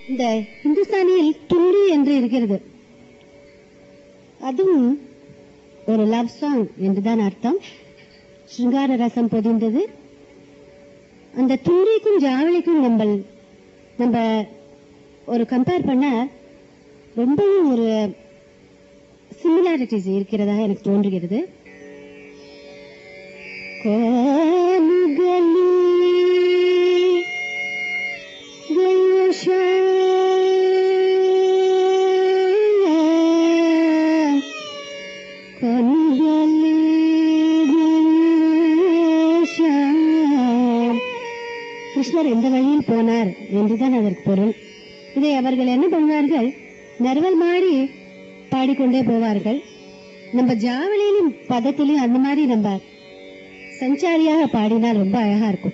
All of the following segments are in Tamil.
இந்த இந்துஸ்தானியில் துள்ளி என்று இருக்கிறது அதுவும் ஒரு லவ் சாங் என்றுதான் அர்த்தம் சிருங்கார ரசம் பொதிந்தது அந்த துள்ளிக்கும் ஜாவளிக்கும் நம்ம நம்ம ஒரு கம்பேர் பண்ண ரொம்பவும் ஒரு சிமிலாரிட்டிஸ் இருக்கிறதாக எனக்கு தோன்றுகிறது கோமுகலி கிருஷ்ணர் எந்த வழியில் போனார் என்றுதான் அதற்கு பொருள் இதை அவர்கள் என்ன பண்ணுவார்கள் நறுவல் மாறி பாடிக்கொண்டே போவார்கள் நம்ம ஜாவளியிலும் பதத்திலையும் அந்த மாதிரி நம்ம சஞ்சாரியாக பாடினால் ரொம்ப அழகா இருக்கும்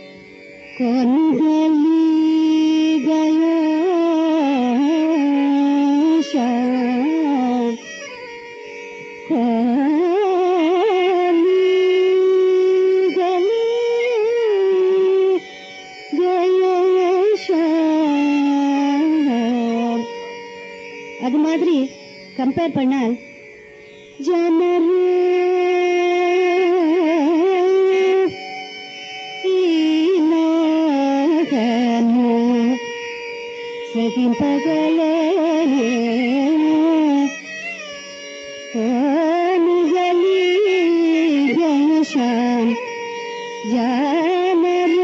கொன்கலி கயோஷா அது மாதிரி கம்பேர் பண்ணால் ஜனரு சகின் பகலே நிகழி ஜானர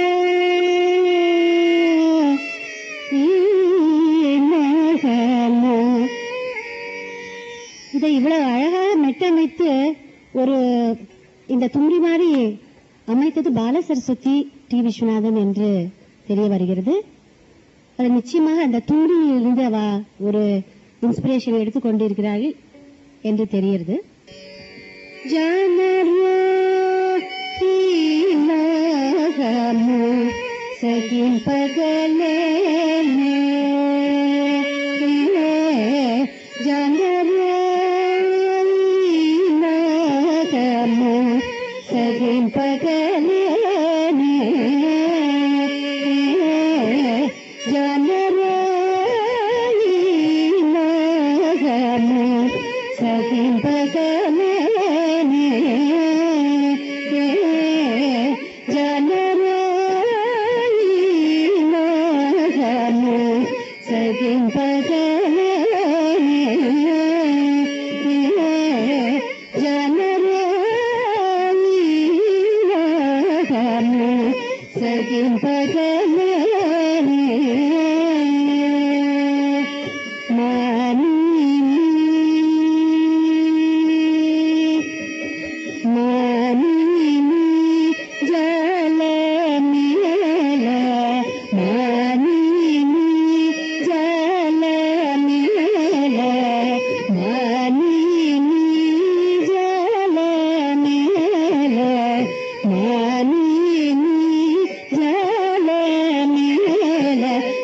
இதை இவ்வளவு அழகாக மெட்டமைத்து ஒரு இந்த தும்பி மாதிரி அமைத்தது பால சரஸ்வதி டி விஸ்வநாதன் என்று தெரிய வருகிறது அது நிச்சயமாக அந்த தும்பியிலிருந்து அவ ஒரு இன்ஸ்பிரேஷன் எடுத்துக் கொண்டிருக்கிறார்கள் என்று தெரிகிறது ஜனரோ தீனகமு சகின் பகலே ஜனரோ தீனகமு சகின் பகலே ஜனரோ தீனகமு சகின் பகலே ஜனரோ சகின் பகலே ஜனரோ சகின் பகலே மானி மானினி ஜலமில மானினி ஜலமில மானினி ஜலமில மானினி ஜலமில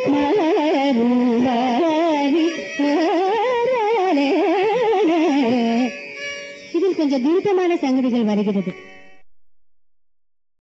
மருவாரி இதில் கொஞ்சம் தீர்க்கமான சங்கதிகள் வருகிறது